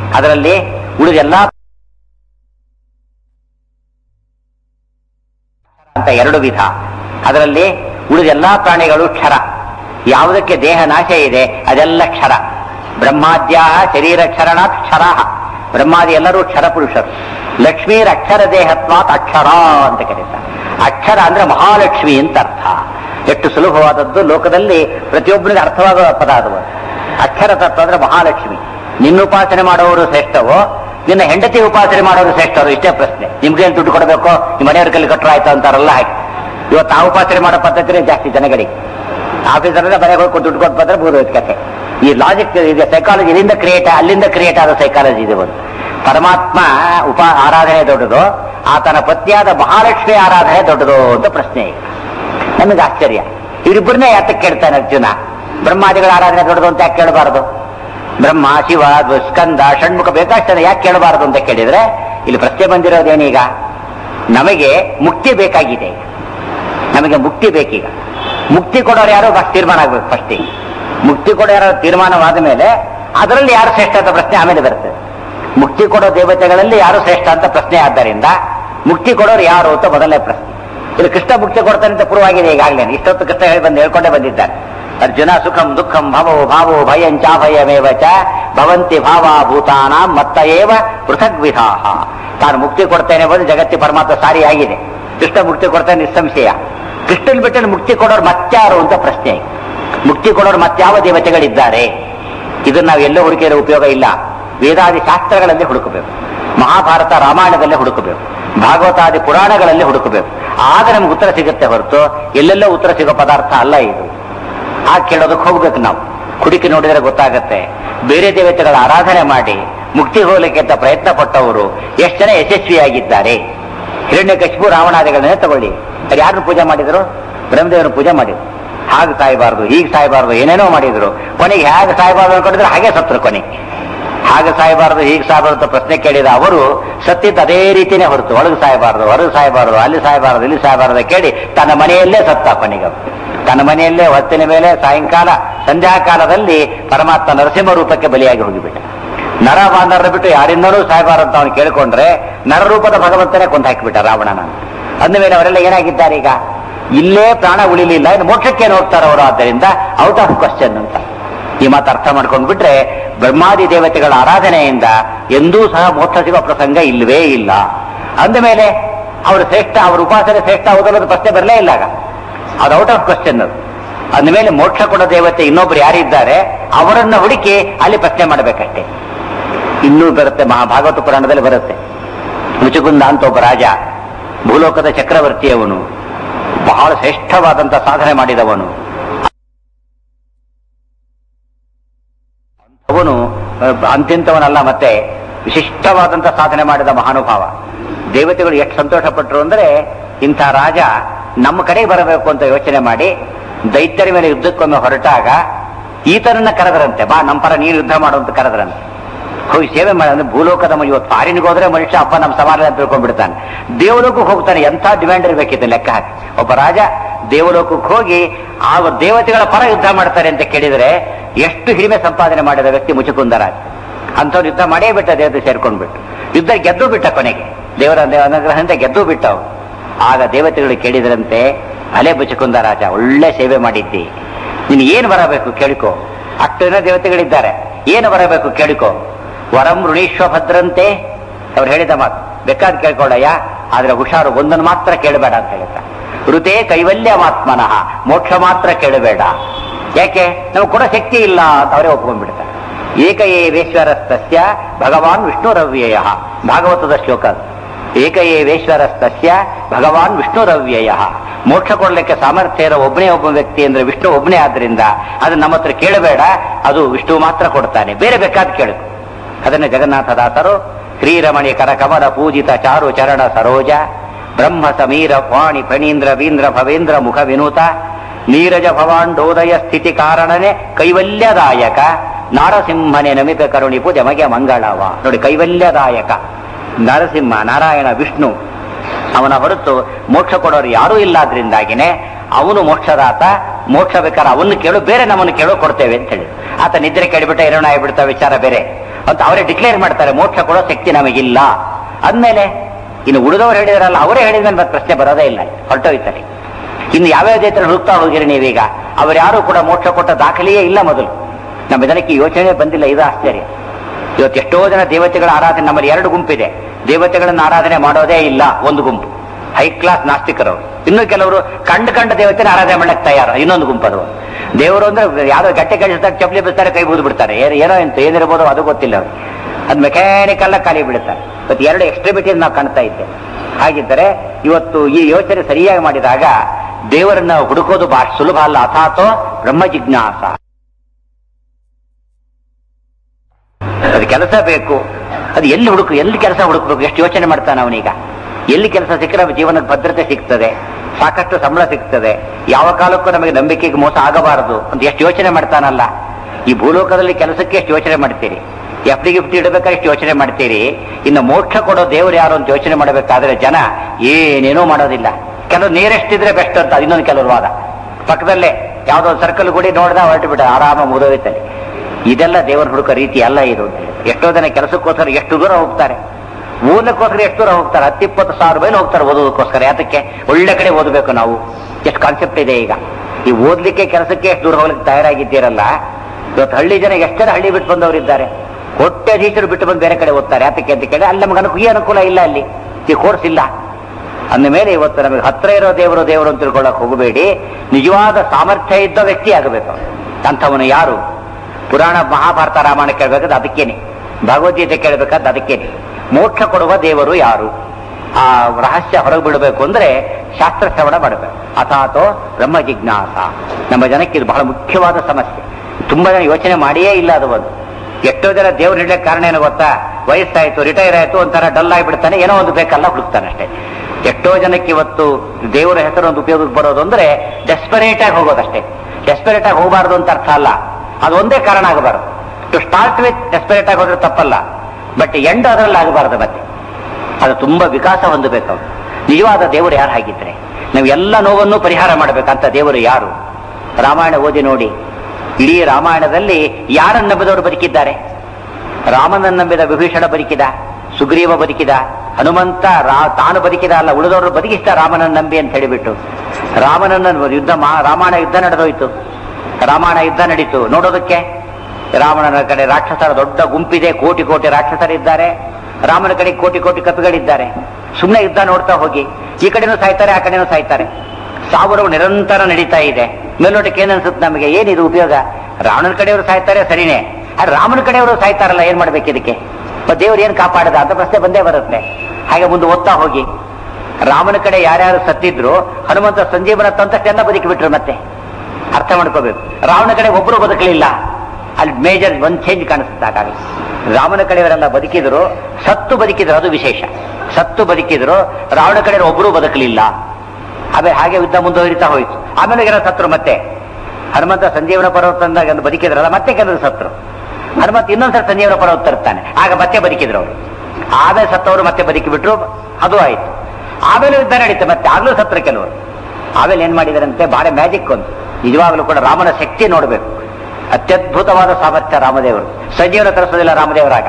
ಅದರಲ್ಲಿ ಉಳಿದ ಎಲ್ಲಾ ಅಂತ ಎರಡು ವಿಧ ಅದರಲ್ಲಿ ಉಳಿದ ಎಲ್ಲಾ ಪ್ರಾಣಿಗಳು ಕ್ಷರ ಯಾವುದಕ್ಕೆ ದೇಹ ನಾಶ ಇದೆ ಅದೆಲ್ಲ ಕ್ಷರ ಬ್ರಹ್ಮಾದ್ಯಾಹ ಶರೀರ ಕ್ಷರಣಾತ್ ಕ್ಷರ ಬ್ರಹ್ಮಾದಿ ಎಲ್ಲರೂ ಕ್ಷರ ಪುರುಷರು ಲಕ್ಷ್ಮೀರ ಅಕ್ಷರ ದೇಹತ್ವಾತ್ ಅಕ್ಷರ ಅಂತ ಕರೀತಾರೆ ಅಕ್ಷರ ಅಂದ್ರೆ ಮಹಾಲಕ್ಷ್ಮಿ ಅಂತ ಅರ್ಥ ಎಷ್ಟು ಸುಲಭವಾದದ್ದು ಲೋಕದಲ್ಲಿ ಪ್ರತಿಯೊಬ್ಬರಿಗೆ ಅರ್ಥವಾಗುವ ಪದ ಅದು ಅಕ್ಷರ ತತ್ವ ಅಂದ್ರೆ ಮಹಾಲಕ್ಷ್ಮಿ ನಿನ್ನ ಉಪಾಸನೆ ಮಾಡುವವರು ಶ್ರೇಷ್ಠವೋ ನಿನ್ನ ಹೆಂಡತಿ ಉಪಾಸನೆ ಮಾಡೋರು ಶ್ರೇಷ್ಠರು ಇಷ್ಟೇ ಪ್ರಶ್ನೆ ನಿಮ್ಗೆ ಏನ್ ದುಡ್ಡು ಕೊಡಬೇಕು ನಿಮ್ಮ ಮನೆಯವ್ರ ಕೈಲಿ ಕೊಟ್ಟರು ಆಯ್ತು ಅಂತಾರಲ್ಲ ಹಾಗೆ ಇವತ್ತು ಆ ಉಪಾಸನೆ ಮಾಡೋ ಪದ್ಧತಿನೇ ಜಾಸ್ತಿ ಜನಗಳಿಗೆ ಆಫೀಸರ್ನ ಮನೆಗೆ ಹೋಗಿ ದುಡ್ಡು ಕೊಟ್ಟು ಬಂದ್ರೆ ಮುಗಿದೋಯ್ತು ಕಥೆ ಈ ಲಾಜಿಕ್ ಇದೆ ಸೈಕಾಲಜಿ ಇಲ್ಲಿಂದ ಕ್ರಿಯೇಟ್ ಅಲ್ಲಿಂದ ಕ್ರಿಯೇಟ್ ಆದ ಸೈಕಾಲಜಿ ಇದೆ ಒಂದು ಪರಮಾತ್ಮ ಉಪ ಆರಾಧನೆ ದೊಡ್ಡದು ಆತನ ಪತ್ನಿಯಾದ ಮಹಾಲಕ್ಷ್ಮಿ ಆರಾಧನೆ ದೊಡ್ಡದು ಅಂತ ಪ್ರಶ್ನೆ ಈಗ ನಮಗೆ ಆಶ್ಚರ್ಯ ಇವರಿಬ್ಬರನ್ನೇ ಯಾತಕ್ಕೆ ಕೇಳ್ತಾನೆ ಅರ್ಜುನ ಬ್ರಹ್ಮಾದಿಗಳ ಆರಾಧನೆ ದೊಡ್ಡದು ಅಂತ ಯಾಕೆ ಕೇಳಬಾರದು ಬ್ರಹ್ಮ ಶಿವ ಸ್ಕಂದ ಷಣ್ಮುಖ ಬೇಕಾಗ್ತದೆ ಯಾಕೆ ಕೇಳಬಾರದು ಅಂತ ಕೇಳಿದ್ರೆ ಇಲ್ಲಿ ಪ್ರಶ್ನೆ ಬಂದಿರೋದೇನೀಗ ನಮಗೆ ಮುಕ್ತಿ ಬೇಕಾಗಿದೆ ನಮಗೆ ಮುಕ್ತಿ ಬೇಕೀಗ ಮುಕ್ತಿ ಕೊಡೋರು ಯಾರು ಫಸ್ಟ್ ತೀರ್ಮಾನ ಆಗ್ಬೇಕು ಫಸ್ಟ್ ಮುಕ್ತಿ ಕೊಡೋ ಯಾರು ತೀರ್ಮಾನವಾದ ಮೇಲೆ ಅದರಲ್ಲಿ ಯಾರು ಶ್ರೇಷ್ಠ ಅಂತ ಪ್ರಶ್ನೆ ಆಮೇಲೆ ಬರ್ತದೆ ಮುಕ್ತಿ ಕೊಡೋ ದೇವತೆಗಳಲ್ಲಿ ಯಾರು ಶ್ರೇಷ್ಠ ಅಂತ ಪ್ರಶ್ನೆ ಆದ್ದರಿಂದ ಮುಕ್ತಿ ಕೊಡೋರು ಯಾರು ಅಂತ ಮೊದಲನೇ ಪ್ರಶ್ನೆ ಇಲ್ಲಿ ಕೃಷ್ಣ ಮುಕ್ತಿ ಕೊಡ್ತಾನೆ ಅಂತ ಪೂರ್ವವಾಗಿದೆ ಈಗಾಗಲೇ ಇಷ್ಟೊತ್ತು ಕೃಷ್ಣ ಹೇಳಿ ಬಂದು ಹೇಳ್ಕೊಂಡೇ ಬಂದಿದ್ದಾನೆ ಅರ್ಜುನ ಸುಖಂ ದುಃಖಂ ಭವೋ ಭಾವೋ ಭಯಂಚ ಭಯಮೇವ ಚ ಭವಂತಿ ಭಾವ ಭೂತಾನ ಮತ್ತ ಏವ ಪೃಥಗ್ ವಿಧಾಹ ತಾನು ಮುಕ್ತಿ ಕೊಡ್ತೇನೆ ಬಂದು ಜಗತ್ತಿ ಪರಮಾತ್ಮ ಸಾರಿ ಆಗಿದೆ ಕೃಷ್ಣ ಮುಕ್ತಿ ಕೊಡ್ತಾನೆ ನಿಸ್ಸಂಶಯ ಕೃಷ್ಣನ್ ಬಿಟ್ಟರೆ ಮುಕ್ತಿ ಕೊಡೋರು ಮತ್ಯಾರು ಅಂತ ಪ್ರಶ್ನೆ ಮುಕ್ತಿ ಕೊಡೋರು ಮತ್ಯಾವ ದೇವತೆಗಳಿದ್ದಾರೆ ಇದನ್ನ ನಾವು ಎಲ್ಲೂ ಹುಡುಕಿರೋ ಉಪಯೋಗ ಇಲ್ಲ ವೇದಾದಿ ಶಾಸ್ತ್ರಗಳಲ್ಲಿ ಹುಡುಕಬೇಕು ಮಹಾಭಾರತ ರಾಮಾಯಣದಲ್ಲೇ ಹುಡುಕಬೇಕು ಭಾಗವತಾದಿ ಪುರಾಣಗಳಲ್ಲಿ ಹುಡುಕಬೇಕು ಆಗ ನಮ್ಗೆ ಉತ್ತರ ಸಿಗುತ್ತೆ ಹೊರತು ಎಲ್ಲೆಲ್ಲೋ ಉತ್ತರ ಸಿಗೋ ಪದಾರ್ಥ ಅಲ್ಲ ಇದು ಆ ಕೇಳೋದಕ್ಕೆ ಹೋಗ್ಬೇಕು ನಾವು ಹುಡುಕಿ ನೋಡಿದ್ರೆ ಗೊತ್ತಾಗತ್ತೆ ಬೇರೆ ದೇವತೆಗಳ ಆರಾಧನೆ ಮಾಡಿ ಮುಕ್ತಿ ಹೋಗ್ಲಿಕ್ಕೆ ಅಂತ ಪ್ರಯತ್ನ ಪಟ್ಟವರು ಎಷ್ಟು ಜನ ಯಶಸ್ವಿಯಾಗಿದ್ದಾರೆ ಹಿರಣ್ಯಕಶಿಪು ರಾವಣಾದಿಗಳನ್ನೇ ತಗೊಳ್ಳಿ ಅವ್ರು ಯಾರನ್ನು ಪೂಜೆ ಮಾಡಿದ್ರು ಬ್ರಹ್ಮದೇವರ ಪೂಜೆ ಮಾಡಿದ್ರು ಹಾಗೆ ಸಾಯಬಾರ್ದು ಹೀಗೆ ಸಾಯಬಾರ್ದು ಏನೇನೋ ಮಾಡಿದ್ರು ಕೊನೆಗೆ ಹೇಗೆ ಸಾಯಬಾರ್ದು ಅನ್ಕೊಂಡಿದ್ರೆ ಹಾಗೆ ಸತ್ರು ಕೊನೆಗೆ ಹಾಗೆ ಸಾಯಬಾರದು ಹೀಗೆ ಸಾಯಬಾರದು ಅಂತ ಪ್ರಶ್ನೆ ಕೇಳಿದ ಅವರು ಸತ್ತಿದ್ದು ಅದೇ ರೀತಿನೇ ಹೊರತು ಒಳಗೆ ಸಾಯಬಾರದು ಹೊರಗೆ ಸಾಯಬಾರದು ಅಲ್ಲಿ ಸಾಯಬಾರದು ಇಲ್ಲಿ ಸಾಯಬಾರದು ಕೇಳಿ ತನ್ನ ಮನೆಯಲ್ಲೇ ಸತ್ತ ಕೊನೆಗೆ ಅವ್ನು. ತನ್ನ ಮನೆಯಲ್ಲೇ ಹೊತ್ತಿನ ಮೇಲೆ ಸಾಯಂಕಾಲ ಸಂಧ್ಯಾಕಾಲದಲ್ಲಿ ಪರಮಾತ್ಮ ನರಸಿಂಹ ರೂಪಕ್ಕೆ ಬಲಿಯಾಗಿ ಹೋಗಿಬಿಟ್ಟ ನರ ಬಾಂಧವರ ಬಿಟ್ಟು ಯಾರಿಂದಲೂ ಸಾಯಬಾರದು ಅಂತ ಅವನು ಕೇಳಿಕೊಂಡ್ರೆ ನರರೂಪದ ಭಗವಂತನೇ ಕೊಂದು ಹಾಕಿಬಿಟ್ಟ ರಾವಣನ ಅಂದಮೇಲೆ ಅವರೆಲ್ಲ ಏನಾಗಿದ್ದಾರೆ ಈಗ ಇಲ್ಲೇ ಪ್ರಾಣ ಉಳಿಲಿಲ್ಲ ಇನ್ನು ಮೋಕ್ಷಕ್ಕೆ ಹೋಗ್ತಾರೆ ಅವರು ಆದ್ದರಿಂದ ಔಟ್ ಆಫ್ ಕ್ವಶನ್ ಅಂತ ಈ ಮಾತು ಅರ್ಥ ಮಾಡ್ಕೊಂಡು ಬಿಟ್ರೆ ಬ್ರಹ್ಮಾದಿ ದೇವತೆಗಳ ಆರಾಧನೆಯಿಂದ ಎಂದೂ ಸಹ ಮೋಕ್ಷ ಸಿಗೋ ಪ್ರಸಂಗ ಇಲ್ಲವೇ ಇಲ್ಲ ಅಂದ ಮೇಲೆ ಅವರು ಶ್ರೇಷ್ಠ ಅವರ ಉಪಾಸನೆ ಶ್ರೇಷ್ಠ ಹೌದಲ್ಲದ ಪ್ರಶ್ನೆ ಬರಲೇ ಇಲ್ಲ ಆಗ ಅದು ಔಟ್ ಆಫ್ ಕ್ವಶನ್ ಅದು ಅಂದಮೇಲೆ ಮೋಕ್ಷ ಕೊಡೋ ದೇವತೆ ಇನ್ನೊಬ್ರು ಯಾರಿದ್ದಾರೆ ಅವರನ್ನ ಹುಡುಕಿ ಅಲ್ಲಿ ಪ್ರಶ್ನೆ ಮಾಡಬೇಕಷ್ಟೇ ಇನ್ನೂ ಬರುತ್ತೆ ಮಹಾಭಾಗವತ ಪುರಾಣದಲ್ಲಿ ಬರುತ್ತೆ ಮುಚುಕುಂದ ಅಂತ ಒಬ್ಬ ರಾಜ ಭೂಲೋಕದ ಚಕ್ರವರ್ತಿಯವನು ಬಹಳ ಶ್ರೇಷ್ಠವಾದಂತ ಸಾಧನೆ ಮಾಡಿದವನು ಅವನು ಅಂತಿಂತವನಲ್ಲ ಮತ್ತೆ ವಿಶಿಷ್ಟವಾದಂತ ಸಾಧನೆ ಮಾಡಿದ ಮಹಾನುಭಾವ ದೇವತೆಗಳು ಎಷ್ಟು ಸಂತೋಷ ಪಟ್ಟರು ಅಂದ್ರೆ ಇಂಥ ರಾಜ ನಮ್ಮ ಕಡೆಗೆ ಬರಬೇಕು ಅಂತ ಯೋಚನೆ ಮಾಡಿ ದೈತ್ಯರ ಮೇಲೆ ಯುದ್ಧಕ್ಕೊಮ್ಮೆ ಹೊರಟಾಗ ಈತನನ್ನ ಕರೆದರಂತೆ ಬಾ ನಮ್ಮ ಪರ ನೀನು ಯುದ್ಧ ಮಾಡುವಂತ ಕರೆದರಂತೆ ಹೋಗಿ ಸೇವೆ ಮಾಡಿದ್ರೆ ಭೂಲೋಕದ ಮ- ಇವತ್ತು ಫಾರಿನ್ಗೆ ಹೋದ್ರೆ ಮನುಷ್ಯ ಅಪ್ಪ ನಮ್ಮ ಸಮಾನ ಅಂತ ತಿಳ್ಕೊಂಡ್ಬಿಡ್ತಾನೆ ದೇವಲೋಕಕ್ಕೆ ಹೋಗ್ತಾನೆ ಎಂಥ ಡಿಮ್ಯಾಂಡ್ ಇರ್ಬೇಕಿತ್ತು ಲೆಕ್ಕ ಹಾಕಿ ಒಬ್ಬ ರಾಜ ದೇವಲೋಕಕ್ಕೆ ಹೋಗಿ ಆ ದೇವತೆಗಳ ಪರ ಯುದ್ಧ ಮಾಡ್ತಾರೆ ಅಂತ ಕೇಳಿದ್ರೆ ಎಷ್ಟು ಹಿರಿಮೆ ಸಂಪಾದನೆ ಮಾಡಿದ ವ್ಯಕ್ತಿ ಮುಚುಕುಂದ ರಾಜ ಅಂಥವ್ರು ಯುದ್ಧ ಮಾಡೇ ಬಿಟ್ಟ ದೇವತೆ ಸೇರ್ಕೊಂಡ್ಬಿಟ್ಟು ಯುದ್ಧ ಗೆದ್ದು ಬಿಟ್ಟ ಕೊನೆಗೆ ದೇವರ ದೇ- ಅನುಗ್ರಹದಿಂದ ಗೆದ್ದು ಬಿಟ್ಟ ಅವ್ನು. ಆಗ ದೇವತೆಗಳು ಕೇಳಿದ್ರಂತೆ ಅಲೆ ಮುಚುಕುಂದ ರಾಜ ಒಳ್ಳೆ ಸೇವೆ ಮಾಡಿದ್ದಿ ನಿನ್ ಏನು ಬರಬೇಕು ಕೇಳಿಕೋ ಅಷ್ಟು ಜನ ದೇವತೆಗಳಿದ್ದಾರೆ ಏನು ಬರಬೇಕು ಕೇಳಿಕೋ ವರಂ ಋಣೀಶ್ವ ಭದ್ರಂತೆ ಅವ್ರು ಹೇಳಿದ ಮಾತು ಬೇಕಾದ್ ಕೇಳ್ಕೊಳ್ಳಯ್ಯ ಆದ್ರೆ ಹುಷಾರು ಒಂದನ್ನು ಮಾತ್ರ ಕೇಳಬೇಡ ಅಂತ ಹೇಳ್ತ ಋತೆ ಕೈವಲ್ಯಮಾತ್ಮನಃ ಮೋಕ್ಷ ಮಾತ್ರ ಕೇಳಬೇಡ ಯಾಕೆ ನಾವು ಕೊಡೋ ಶಕ್ತಿ ಇಲ್ಲ ಅಂತ ಅವರೇ ಒಪ್ಕೊಂಡ್ಬಿಡ್ತಾರೆ ಏಕಏವೇಶ್ವರಸ್ತಸ್ಯ ಭಗವಾನ್ ವಿಷ್ಣುರವ್ಯಯ ಭಾಗವತದ ಶ್ಲೋಕ ಅದು. ಏಕಏವೇಶ್ವರಸ್ತಸ್ಯ ಭಗವಾನ್ ವಿಷ್ಣುರವ್ಯಯ ಮೋಕ್ಷ ಕೊಡ್ಲಿಕ್ಕೆ ಸಾಮರ್ಥ್ಯ ಇರೋ ಒಬ್ಬನೇ ಒಬ್ಬ ವ್ಯಕ್ತಿ ಅಂದ್ರೆ ವಿಷ್ಣು ಒಬ್ಬನೇ ಆದ್ರಿಂದ ಅದನ್ನ ನಮ್ಮ ಹತ್ರ ಕೇಳಬೇಡ ಅದು ವಿಷ್ಣು ಮಾತ್ರ ಕೊಡ್ತಾನೆ ಬೇರೆ ಬೇಕಾದ್ ಕೇಳು ಅದನ್ನ ಜಗನ್ನಾಥದಾಸರು ಶ್ರೀರಮಣಿ ಕರಕಮಲ ಪೂಜಿತ ಚಾರು ಚರಣ ಸರೋಜ ಬ್ರಹ್ಮ ಸಮೀರ ವಾಣಿ ಫಣೀಂದ್ರ ವೀಂದ್ರ ಭವೇಂದ್ರ ಮುಖ ವಿನೂತ ನೀರಜ ಭವಾಂಡೋದಯ ಸ್ಥಿತಿ ಕಾರಣನೆ ಕೈವಲ್ಯದಾಯಕ ನಾರಸಿಂಹನೆ ನಮಿತ ಕರುಣಿಪು ಜಮಗೆ ಮಂಗಳವ ನೋಡಿ ಕೈವಲ್ಯದಾಯಕ ನರಸಿಂಹ ನಾರಾಯಣ ವಿಷ್ಣು ಅವನ ಹೊರತು ಮೋಕ್ಷ ಕೊಡೋರು ಯಾರೂ ಇಲ್ಲಾದ್ರಿಂದಾಗಿನೇ ಅವನು ಮೋಕ್ಷದಾತ ಮೋಕ್ಷ ಬೇಕಾದ್ರೆ ಅವನ್ನ ಕೇಳು ಬೇರೆ ನಮ್ಮನ್ನು ಕೇಳು ಕೊಡ್ತೇವೆ ಅಂತ ಹೇಳಿ ಆತ ನಿದ್ರೆ ಕೇಳಿಬಿಟ್ಟ ಇರೋಣ ಆಗ್ಬಿಡ್ತಾ ವಿಚಾರ ಬೇರೆ ಅಂತ ಅವರೇ ಡಿಕ್ಲೇರ್ ಮಾಡ್ತಾರೆ ಮೋಕ್ಷ ಕೊಡೋ ಶಕ್ತಿ ನಮಗಿಲ್ಲ ಅಂದ್ಮೇಲೆ ಇನ್ನು ಉಳಿದವರು ಹೇಳಿದಾರಲ್ಲ ಅವರೇ ಹೇಳಿದ್ಮೇಲೆ ಮತ್ತೆ ಪ್ರಶ್ನೆ ಬರೋದೇ ಇಲ್ಲ ಹೊರಟೋಯ್ತಾರೆ ಇನ್ನು ಯಾವ್ಯಾವ ದೇವತೆ ಹುಡುಕ್ತಾ ಹೋಗಿರಿ ನೀವೀಗ ಅವರ್ಯಾರು ಕೂಡ ಮೋಕ್ಷ ಕೊಟ್ಟ ದಾಖಲೆಯೇ ಇಲ್ಲ ಮೊದಲು ನಮ್ಮ ಜನಕ್ಕೆ ಯೋಚನೆ ಬಂದಿಲ್ಲ ಇದು ಆಶ್ಚರ್ಯ ಇವತ್ತು ಎಷ್ಟೋ ಜನ ದೇವತೆಗಳ ಆರಾಧನೆ ನಮ್ಮಲ್ಲಿ ಎರಡು ಗುಂಪಿದೆ ದೇವತೆಗಳನ್ನ ಆರಾಧನೆ ಮಾಡೋದೇ ಇಲ್ಲ ಒಂದು ಗುಂಪು ಹೈ ಕ್ಲಾಸ್ ನಾಸ್ತಿಕರು ಇನ್ನು ಕೆಲವರು ಕಂಡು ಕಂಡ ದೇವತೆನ ಆರಾಧನೆ ಮಾಡಕ್ಕೆ ತಯಾರು ಇನ್ನೊಂದು ಗುಂಪದು ದೇವರು ಅಂದ್ರೆ ಯಾವ್ದೋ ಗಟ್ಟೆ ಕಳಿಸ್ತಾರೆ ಚಪ್ಪಲಿ ಬಿಡ್ತಾರೆ ಕೈ ಬೂದು ಬಿಡ್ತಾರೆ ಏನ್- ಏನೋ ಎಂತ ಏನಿರ್ಬೋದು ಅದು ಗೊತ್ತಿಲ್ಲ ಅವ್ರಿಗೆ ಅದು ಮೆಕ್ಯಾನಿಕಲ್ ಖಾಲಿ ಬಿಡುತ್ತಾರೆ ಇವತ್ತು ಎರಡು ಎಕ್ಸ್ಟ್ರಿಮಿಟಿ ನಾವು ಕಾಣ್ತಾ ಇದ್ದೇವೆ ಹಾಗಿದ್ದರೆ ಇವತ್ತು ಈ ಯೋಚನೆ ಸರಿಯಾಗಿ ಮಾಡಿದಾಗ ದೇವರನ್ನ ಹುಡುಕೋದು ಬಹಳ ಸುಲಭ ಅಲ್ಲ ಅಥಾತೋ ಬ್ರಹ್ಮ ಜಿಜ್ಞಾಸ ಅದು ಕೆಲಸ ಬೇಕು ಅದು ಎಲ್ಲಿ ಹುಡುಕು ಎಲ್ಲಿ ಕೆಲಸ ಹುಡುಕ್ಬೇಕು ಎಷ್ಟು ಯೋಚನೆ ಮಾಡ್ತಾನೆ ಅವನೀಗ ಎಲ್ಲಿ ಕೆಲಸ ಸಿಕ್ಕರೆ ನಮ್ಮ ಜೀವನಕ್ಕೆ ಭದ್ರತೆ ಸಿಗ್ತದೆ ಸಾಕಷ್ಟು ಸಂಬಳ ಸಿಗ್ತದೆ ಯಾವ ಕಾಲಕ್ಕೂ ನಮಗೆ ನಂಬಿಕೆಗೆ ಮೋಸ ಆಗಬಾರದು ಅಂತ ಎಷ್ಟು ಯೋಚನೆ ಮಾಡ್ತಾನಲ್ಲ ಈ ಭೂಲೋಕದಲ್ಲಿ ಕೆಲಸಕ್ಕೆ ಎಷ್ಟು ಯೋಚನೆ ಮಾಡ್ತೀರಿ ಎಫ್ ಡಿ ಗಿಫ್ಟ್ ಇಡಬೇಕಾದ್ರೆ ಎಷ್ಟು ಯೋಚನೆ ಮಾಡ್ತೀರಿ ಇನ್ನು ಮೋಕ್ಷ ಕೊಡೋ ದೇವರು ಯಾರು ಅಂತ ಯೋಚನೆ ಮಾಡಬೇಕಾದ್ರೆ ಜನ ಏನೇನೂ ಮಾಡೋದಿಲ್ಲ ಕೆಲವರು ನೀರೆಷ್ಟಿದ್ರೆ ಬೆಸ್ಟ್ ಅಂತ ಇನ್ನೊಂದು ಕೆಲವರು ವಾದ ಪಕ್ಕದಲ್ಲೇ ಯಾವ್ದೋ ಒಂದು ಸರ್ಕಲ್ ಗುಡಿ ನೋಡ್ದ ಹೊರಟು ಬಿಟ್ಟ ಆರಾಮ ಮುದೋಯ್ತಲ್ಲಿ ಇದೆಲ್ಲ ದೇವರ ಹುಡುಕೋ ರೀತಿ ಅಲ್ಲ ಇದು ಅಂತ ಹೇಳಿ. ಎಷ್ಟೋ ಜನ ಕೆಲಸಕ್ಕೋಸ್ಕರ ಎಷ್ಟು ದೂರ ಹೋಗ್ತಾರೆ ಓದಕ್ಕೋಸ್ಕರ ಎಷ್ಟು ದೂರ ಹೋಗ್ತಾರೆ ಹತ್ತಿಪ್ಪತ್ತು ಸಾವಿರ ರೂಪಾಯಿ ಹೋಗ್ತಾರೆ ಓದೋದಕ್ಕೋಸ್ಕರ ಯಾತಕ್ಕೆ ಒಳ್ಳೆ ಕಡೆ ಓದಬೇಕು ನಾವು ಎಷ್ಟು ಕಾನ್ಸೆಪ್ಟ್ ಇದೆ ಈಗ ಈ ಓದ್ಲಿಕ್ಕೆ ಕೆಲಸಕ್ಕೆ ಎಷ್ಟು ದೂರ ಹೋಗ್ಲಿಕ್ಕೆ ತಯಾರಾಗಿದ್ದೀರಲ್ಲ ಇವತ್ತು ಹಳ್ಳಿ ಜನ ಎಷ್ಟು ಜನ ಹಳ್ಳಿ ಬಿಟ್ಟು ಬಂದವರಿದ್ದಾರೆ ಹೊಟ್ಟೆ ಟೀಚರ್ ಬಿಟ್ಟು ಬಂದು ಬೇರೆ ಕಡೆ ಓದ್ತಾರೆ ಯಾತಕ್ಕೆ ಅಂತ ಕೇಳಿ ಅಲ್ಲಿ ನಮಗೆ ಅನುಕೂಲ ಅನುಕೂಲ ಇಲ್ಲ ಅಲ್ಲಿ ಈ ಕೋರ್ಸ್ ಇಲ್ಲ ಅಂದ ಮೇಲೆ ಇವತ್ತು ನಮಗೆ ಹತ್ರ ಇರೋ ದೇವರು ದೇವರು ಅಂತ ತಿಳ್ಕೊಳ್ಳಕ್ ಹೋಗಬೇಡಿ ನಿಜವಾದ ಸಾಮರ್ಥ್ಯ ಇದ್ದ ವ್ಯಕ್ತಿ ಆಗಬೇಕು ಅಂಥವನು ಯಾರು ಪುರಾಣ ಮಹಾಭಾರತ ರಾಮಾಯಣ ಕೇಳಬೇಕಾದ್ರೆ ಅದಕ್ಕೇನೆ ಭಗವದ್ಗೀತೆ ಕೇಳಬೇಕಾದ ಅದಕ್ಕೇನೆ ಮೋಕ್ಷ ಕೊಡುವ ದೇವರು ಯಾರು ಆ ರಹಸ್ಯ ಹೊರಗೆ ಬಿಡಬೇಕು ಅಂದ್ರೆ ಶಾಸ್ತ್ರ ಶ್ರವಣ ಮಾಡಬೇಕು ಅಥಾತೋ ಬ್ರಹ್ಮ ಜಿಜ್ಞಾಸ ನಮ್ಮ ಜನಕ್ಕೆ ಇದು ಬಹಳ ಮುಖ್ಯವಾದ ಸಮಸ್ಯೆ ತುಂಬಾ ಜನ ಯೋಚನೆ ಮಾಡಿಯೇ ಇಲ್ಲ ಅದು ಒಂದು ಎಷ್ಟೋ ಜನ ದೇವ್ರು ಹಿಡ್ಲಿಕ್ಕೆ ಕಾರಣ ಏನು ಗೊತ್ತಾ ವಯಸ್ಸಾಯ್ತು ರಿಟೈರ್ ಆಯ್ತು ಒಂಥರ ಡಲ್ ಆಗಿಬಿಡ್ತಾನೆ ಏನೋ ಒಂದು ಬೇಕಲ್ಲ ಹುಡುಕ್ತಾನೆ ಅಷ್ಟೇ ಎಷ್ಟೋ ಜನಕ್ಕೆ ಇವತ್ತು ದೇವರ ಹೆಸರು ಒಂದು ಉಪಯೋಗಕ್ಕೆ ಬರೋದು ಅಂದ್ರೆ ಡೆಸ್ಪರೇಟ್ ಆಗಿ ಹೋಗೋದಷ್ಟೇ ಡೆಸ್ಪರೇಟ್ ಆಗಿ ಹೋಗಬಾರ್ದು ಅಂತ ಅರ್ಥ ಅಲ್ಲ ಅದು ಒಂದೇ ಕಾರಣ ಆಗಬಾರದು ಟು ಸ್ಟಾರ್ಟ್ ವಿತ್ ಡೆಸ್ಪರೇಟ್ ಆಗಿ ಹೋದ್ರೆ ತಪ್ಪಲ್ಲ ಬಟ್ ಎಂಡ್ ಅದರಲ್ಲಿ ಆಗಬಾರದು ಮತ್ತೆ ಅದು ತುಂಬಾ ವಿಕಾಸ ಹೊಂದಬೇಕು ಅವ್ರು ನಿಜವಾದ ದೇವರು ಯಾರು ಹಾಗಿದ್ರೆ ನಾವು ಎಲ್ಲ ನೋವನ್ನು ಪರಿಹಾರ ಮಾಡಬೇಕಂತ ದೇವರು ಯಾರು ರಾಮಾಯಣ ಓದಿ ನೋಡಿ ಇಡೀ ರಾಮಾಯಣದಲ್ಲಿ ಯಾರನ್ನ ನಂಬಿದವರು ಬದುಕಿದ್ದಾರೆ ರಾಮನನ್ನು ನಂಬಿದ ವಿಭೀಷಣ ಬದುಕಿದ ಸುಗ್ರೀವ ಬದುಕಿದ ಹನುಮಂತ ರಾ ತಾನು ಬದುಕಿದ ಅಲ್ಲ ಉಳಿದವರು ಬದುಕಿಸ್ತ ರಾಮನನ್ನು ನಂಬಿ ಅಂತ ಹೇಳಿಬಿಟ್ಟು ರಾಮನನ್ನ ಯುದ್ಧ ಮಹಾ ರಾಮಾಯಣ ಯುದ್ಧ ನಡೆದೋಯ್ತು ರಾಮಾಯಣ ಯುದ್ಧ ನಡೀತು ನೋಡೋದಕ್ಕೆ ರಾವಣನ ಕಡೆ ರಾಕ್ಷಸರ ದೊಡ್ಡ ಗುಂಪಿದೆ ಕೋಟಿ ಕೋಟಿ ರಾಕ್ಷಸರಿದ್ದಾರೆ ರಾಮನ ಕಡೆ ಕೋಟಿ ಕೋಟಿ ಕಪಿಗಳಿದ್ದಾರೆ ಸುಮ್ಮನೆ ಯುದ್ಧ ನೋಡ್ತಾ ಹೋಗಿ ಈ ಕಡೆನೂ ಸಾಯ್ತಾರೆ ಆ ಕಡೆನೂ ಸಾಯ್ತಾರೆ ಸಾವಿರವು ನಿರಂತರ ನಡೀತಾ ಇದೆ ಮೇಲ್ನೋಟಕ್ಕೆ ಏನನ್ಸುತ್ತೆ ನಮಗೆ ಏನಿದು ಉಪಯೋಗ ರಾವಣನ ಕಡೆಯವರು ಸಾಯ್ತಾರೆ ಸರಿನೇ ಆದ್ರೆ ರಾಮನ ಕಡೆಯವರು ಸಾಯ್ತಾರಲ್ಲ ಏನ್ ಮಾಡ್ಬೇಕು ಇದಕ್ಕೆ ಮತ್ತೆ ದೇವ್ರು ಏನ್ ಕಾಪಾಡದ ಅಂತ ಪ್ರಶ್ನೆ ಬಂದೇ ಬರುತ್ತೆ ಹಾಗೆ ಮುಂದೆ ಓದ್ತಾ ಹೋಗಿ ರಾಮನ ಕಡೆ ಯಾರ್ಯಾರು ಸತ್ತಿದ್ರು ಹನುಮಂತ ಸಂಜೀವನ ತಂತಷ್ಟೆಲ್ಲ ಬದುಕಿಬಿಟ್ರು ಮತ್ತೆ ಅರ್ಥ ಮಾಡ್ಕೋಬೇಕು ರಾವಣ ಕಡೆ ಒಬ್ಬರು ಬದುಕಲಿಲ್ಲ ಅಲ್ಲಿ ಮೇಜರ್ ಒಂದ್ ಚೇಂಜ್ ಕಾಣಿಸ್ತಾಗಲಿ ರಾಮನ ಕಡೆಯವರೆಲ್ಲ ಬದುಕಿದ್ರು ಸತ್ತು ಬದುಕಿದ್ರು ಅದು ವಿಶೇಷ ಸತ್ತು ಬದುಕಿದ್ರು ರಾವಣ ಕಡೆ ಒಬ್ಬರು ಬದುಕಲಿಲ್ಲ ಆಮೇಲೆ ಹಾಗೆ ಯುದ್ಧ ಮುಂದುವರಿತಾ ಹೋಯ್ತು ಆಮೇಲೆ ಕೆಲವು ಸತ್ರು ಮತ್ತೆ ಹನುಮಂತ ಸಂಜೀವನ ಪರ್ವತಂದಾಗ ಬದುಕಿದ್ರಲ್ಲ ಮತ್ತೆ ಕೆಲವರು ಸತ್ರು ಹನುಮಂತ ಇನ್ನೊಂದ್ಸಲ ಸಂಜೀವನ ಪರ್ವತ ತರ್ತಾನೆ ಆಗ ಮತ್ತೆ ಬದುಕಿದ್ರು ಅವರು ಆಮೇಲೆ ಸತ್ತವರು ಮತ್ತೆ ಬದುಕಿ ಬಿಟ್ರು ಅದು ಆಯ್ತು ಆಮೇಲೆ ಯುದ್ಧ ನಡೀತು ಮತ್ತೆ ಆಗ್ಲೂ ಸತ್ರು ಕೆಲವರು ಆಮೇಲೆ ಏನ್ ಮಾಡಿದಾರಂತೆ ಬಹಳ ಮ್ಯಾಜಿಕ್ ಒಂದು ನಿಜವಾಗ್ಲೂ ಕೂಡ ರಾಮನ ಶಕ್ತಿ ನೋಡ್ಬೇಕು ಅತ್ಯದ್ಭುತವಾದ ಸಾಮರ್ಥ್ಯ ರಾಮದೇವರು ಸಂಜೀವನ ತರಿಸೋದಿಲ್ಲ ರಾಮದೇವರಾಗ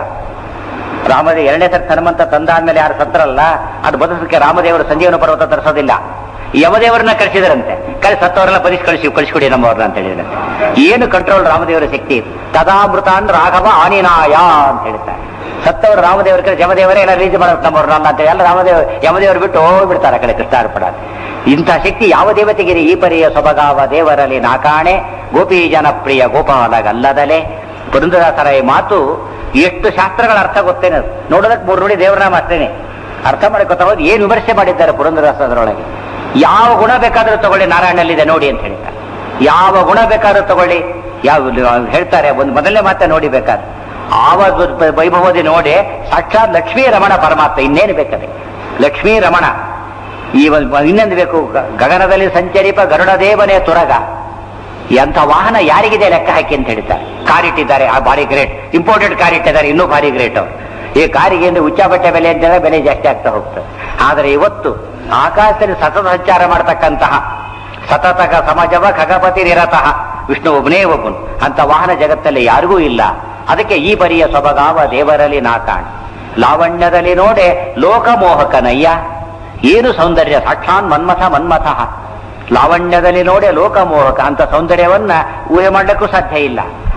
ರಾಮದೇವ ಎರಡನೇ ಸರಿ ಹನುಮಂತ ತಂದಾದ್ಮೇಲೆ ಯಾರು ಸತ್ರಲ್ಲ ಅದು ಬದುಕಕ್ಕೆ ರಾಮದೇವರು ಸಂಜೀವನ ಪರ್ವತ ತರಿಸೋದಿಲ್ಲ ಯಮದೇವರನ್ನ ಕಳಿಸಿದರಂತೆ ಕಳಿ ಸತ್ತವರೆಲ್ಲ ಬದಿಸಿ ಕಳಿಸಿ ಕಳಿಸ್ಕೊಡಿ ನಮ್ಮವ್ರನ್ನ ಅಂತ ಹೇಳಿದ್ರಂತೆ ಏನು ಕಂಟ್ರೋಲ್ ರಾಮದೇವರ ಶಕ್ತಿ ತದಾಮೃತಾನ್ ರಾಘವ ಆನಿನಾಯ ಅಂತ ಹೇಳ್ತಾರೆ ಸತ್ತವರು ರಾಮದೇವರ ಕಡೆ ಯಮದೇವರೇ ಎಲ್ಲ ರೀತಿ ಮಾಡೋದು ನಮ್ಮವ್ರನ್ನ ಅಲ್ಲ ಅಂತ ಎಲ್ಲ ರಾಮದೇವ ಯಮದೇವರು ಬಿಟ್ಟು ಹೋಗ್ಬಿಡ್ತಾರೆ ಆ ಕಡೆ ಕೃಷ್ಣಾರ್ಪಣ ಇಂಥ ಶಕ್ತಿ ಯಾವ ದೇವತೆಗಿರಿ ಈ ಪರಿಯ ಸೊಬಗಾವ ದೇವರಲ್ಲಿ ನಾಕಾಣೆ ಗೋಪಿ ಜನಪ್ರಿಯ ಗೋಪಾಲಗಲ್ಲದಲೆ ಪುರಂದರದಾಸರ ಈ ಮಾತು ಎಷ್ಟು ಶಾಸ್ತ್ರಗಳ ಅರ್ಥ ಗೊತ್ತೇನೆ ಅದು. ನೋಡೋದಕ್ಕೆ ಮೂರು ನೋಡಿ ದೇವರನಾಮ ಅಷ್ಟೇನೆ ಅರ್ಥ ಮಾಡ್ಕೊತಾ ಹೋದ್ ಏನ್ ವಿಮರ್ಶೆ ಮಾಡಿದ್ದಾರೆ ಪುರಂದರದಾಸ ಅದರೊಳಗೆ ಯಾವ ಗುಣ ಬೇಕಾದ್ರೂ ತಗೊಳ್ಳಿ ನಾರಾಯಣಲ್ಲಿದೆ ನೋಡಿ ಅಂತ ಹೇಳ್ತಾರೆ ಯಾವ ಗುಣ ಬೇಕಾದ್ರೂ ತಗೊಳ್ಳಿ ಯಾವ ಹೇಳ್ತಾರೆ ಒಂದು ಮೊದಲನೇ ಮಾತೆ ನೋಡಿ ಬೇಕಾದ್ರೆ ಆವ ವ- ವೈಭವದಿ ನೋಡಿ ಸಾಕ್ಷಾತ್ ಲಕ್ಷ್ಮೀ ರಮಣ ಪರಮಾತ್ಮ ಇನ್ನೇನು ಬೇಕಾದ್ರೆ ಲಕ್ಷ್ಮೀ ರಮಣ ಈ ಒಂದು ಇನ್ನೊಂದು ಬೇಕು ಗ- ಗಗನದಲ್ಲಿ ಸಂಚರಿಪ ಗರುಡ ದೇವನೇ ತುರಗ ಎಂಥ ವಾಹನ ಯಾರಿಗಿದೆ ಲೆಕ್ಕ ಹಾಕಿ ಅಂತ ಹೇಳ್ತಾರೆ ಕಾರ್ ಇಟ್ಟಿದ್ದಾರೆ ಆ ಭಾರಿ ಗ್ರೇಟ್ ಇಂಪೋರ್ಟೆಡ್ ಕಾರ್ ಇಟ್ಟಿದ್ದಾರೆ ಇನ್ನೂ ಭಾರಿ ಗ್ರೇಟ್ ಅವರು ಈ ಕಾರಿಗೆ ಅಂದ್ರೆ ಉಚ್ಚಾಬಟ್ಟೆ ಬೆಲೆ ಅಂತ ಬೆಲೆ ಜಾಸ್ತಿ ಆಗ್ತಾ ಹೋಗ್ತದೆ ಆದರೆ ಇವತ್ತು ಆಕಾಶದಲ್ಲಿ ಸತತ ಸಂಚಾರ ಮಾಡತಕ್ಕಂತಹ ಸತತಕ ಸಮಾಜವ ಖಗಪತಿ ನಿರತಃ ವಿಷ್ಣು ಒಬ್ಬನೇ ಒಬ್ಬನು ಅಂತ ವಾಹನ ಜಗತ್ತಲ್ಲಿ ಯಾರಿಗೂ ಇಲ್ಲ ಅದಕ್ಕೆ ಈ ಬರಿಯ ಸೊಬಗಾವ ದೇವರಲ್ಲಿ ನಾ ಕಾಣ್ ಲಾವಣ್ಯದಲ್ಲಿ ನೋಡೆ ಲೋಕಮೋಹಕನಯ್ಯ ಏನು ಸೌಂದರ್ಯ ಸಾಕ್ಷಾನ್ ಮನ್ಮಥ ಮನ್ಮಥ ಲಾವಣ್ಯದಲ್ಲಿ ನೋಡೆ ಲೋಕಮೋಹಕ ಅಂತ ಸೌಂದರ್ಯವನ್ನ ಊಹೆ ಮಾಡಲಿಕ್ಕೂ ಸಾಧ್ಯ ಇಲ್ಲ